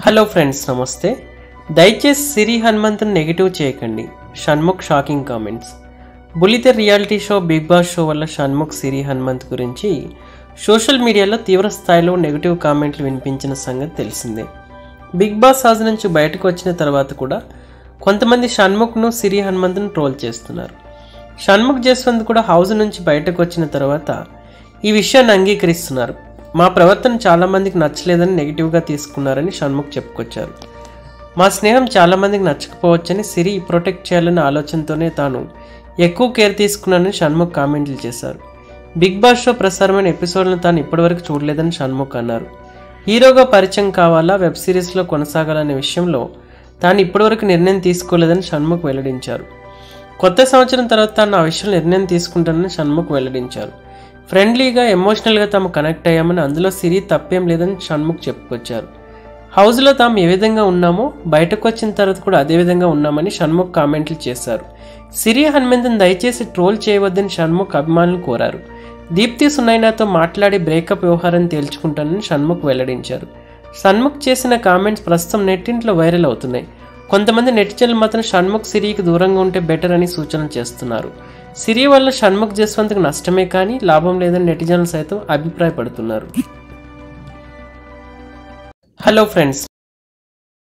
hello friends నమస్తే దయచేసి సిరి హనుమంతుని నెగిటివ్ చేయకండి షణ్ముఖ్ షాకింగ్ కామెంట్స్ బులితె reality show Bigg Boss show వల్ల షణ్ముఖ్ సిరి హనుమంత్ గురించి సోషల్ మీడియాలో తీవ్ర స్థాయిలో నెగిటివ్ కామెంట్లు వినిపించిన సంగతి తెలిసిందే బిగ్ బాస్ హౌస్ నుంచి బయటకు వచ్చిన తర్వాత కూడా కొంతమంది షణ్ముఖ్ను సిరి హనుమంతును ట్రోల్ చేస్తున్నారు షణ్ముఖ్ జస్వంత్ కూడా హౌస్ నుంచి బయటకు వచ్చిన తర్వాత ఈ విషయాన్ని అంగీకరిస్తున్నారు మా ప్రవర్తన చాలామందికి నచ్చలేదని నెగిటివ్గా తీసుకున్నారని షణ్ముఖ్ చెప్పుకొచ్చారు మా స్నేహం చాలామందికి నచ్చకపోవచ్చని సిరి ప్రొటెక్ట్ చేయాలనే ఆలోచనతోనే తాను ఎక్కువ కేర్ తీసుకున్నానని షణ్ముఖ్ కామెంట్లు చేశారు బిగ్ బాస్ షో ప్రసారమైన ఎపిసోడ్లను తాను ఇప్పటివరకు చూడలేదని షణ్ముఖ్ అన్నారు హీరోగా పరిచయం కావాలా వెబ్ సిరీస్లో కొనసాగాలనే విషయంలో తాను ఇప్పటివరకు నిర్ణయం తీసుకోలేదని షణ్ముఖ్ వెల్లడించారు కొత్త సంవత్సరం తర్వాత తాను ఆ విషయంలో నిర్ణయం తీసుకుంటానని షణ్ముఖ్ వెల్లడించారు ఫ్రెండ్లీగా ఎమోషనల్గా తాము కనెక్ట్ అయ్యామని అందులో సిరి తప్పేం లేదని షణ్ముఖ్ చెప్పుకొచ్చారు హౌస్లో తాము ఏ విధంగా ఉన్నామో బయటకు వచ్చిన తర్వాత కూడా అదే విధంగా ఉన్నామని షణ్ముఖ్ కామెంట్లు చేశారు సిరి హనుమంతుని దయచేసి ట్రోల్ చేయవద్దని షణ్ముఖ్ అభిమానులు కోరారు దీప్తి సునైనాతో మాట్లాడి బ్రేకప్ వ్యవహారం తేల్చుకుంటానని షణ్ముఖ్ వెల్లడించారు షణ్ముఖ్ చేసిన కామెంట్స్ ప్రస్తుతం నెట్టింట్లో వైరల్ అవుతున్నాయి కొంతమంది నెటిజన్లు మాత్రం షణ్ముఖ్ సిరికి దూరంగా ఉంటే బెటర్ అని సూచనలు చేస్తున్నారు సిరి వల్ల షణ్ముఖ్ జస్వంత్కి నష్టమే కానీ లాభం లేదని నెటిజన్లు సైతం అభిప్రాయపడుతున్నారు హలో ఫ్రెండ్స్